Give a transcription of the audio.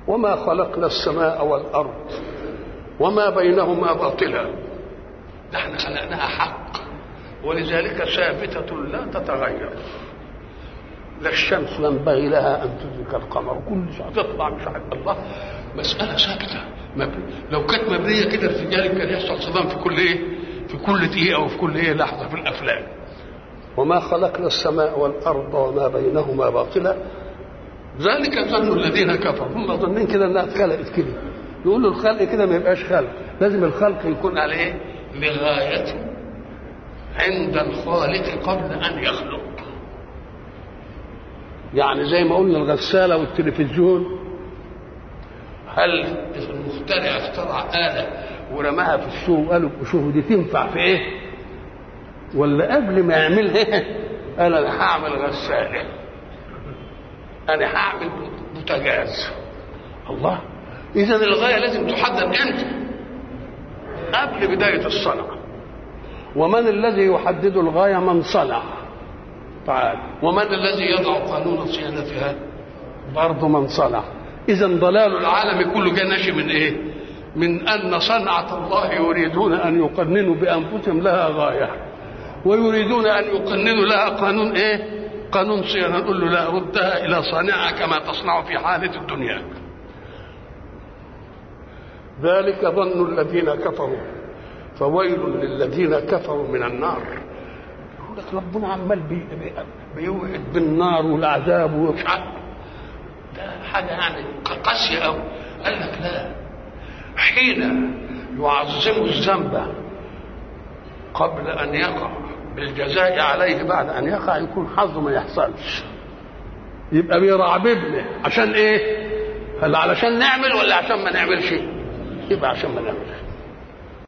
وما خلقنا السماء والارض وما بينهما باطلا ده احنا خلقناها حق ولذلك ثابته لا تتغير لا الشمس ينبغي لها ان تدرك القمر كل شيء تطلع مش عارف الله مساله ثابته مبني. لو كانت مبنيه كده ارتجال كان يحصل صدام في كل ايه؟ في كل دقيقه وفي كل ايه لحظه في الافلام. وما خلقنا السماء والارض وما بينهما باطلا ذلك ظن الذين كفروا هم ظنين كده انها اتخلقت كده يقولوا الخلق كده ما يبقاش خلق لازم الخلق يكون على ايه؟ لغايته عند الخالق قبل ان يخلق يعني زي ما قلنا الغسالة والتلفزيون هل المخترع اخترع آلة ورماها في السوق وقالوا شوفوا دي تنفع في ايه؟ ولا قبل ما يعملها قال انا هعمل غسالة انا هعمل بوتاجاز الله اذا الغاية لازم تحدد امتى؟ قبل بداية الصنعة ومن الذي يحدد الغاية من صنع تعالى ومن الذي يضع قانون صيانتها برضه من صنع اذا ضلال العالم كله جاء ناشئ من ايه من ان صنعه الله يريدون ان يقننوا بانفسهم لها غايه ويريدون ان يقننوا لها قانون ايه قانون صيانه نقول له لا ردها الى صانعها كما تصنع في حاله الدنيا ذلك ظن الذين كفروا فويل للذين كفروا من النار يقول لك ربنا عمال بي بيوعد بالنار والعذاب ومش عارف ده حاجه يعني قاسيه قوي قال لك لا حين يعظم الذنب قبل ان يقع بالجزاء عليه بعد ان يقع يكون حظه ما يحصلش يبقى بيرعببنا عشان ايه؟ هل علشان نعمل ولا عشان ما نعملش؟ يبقى عشان ما نعملش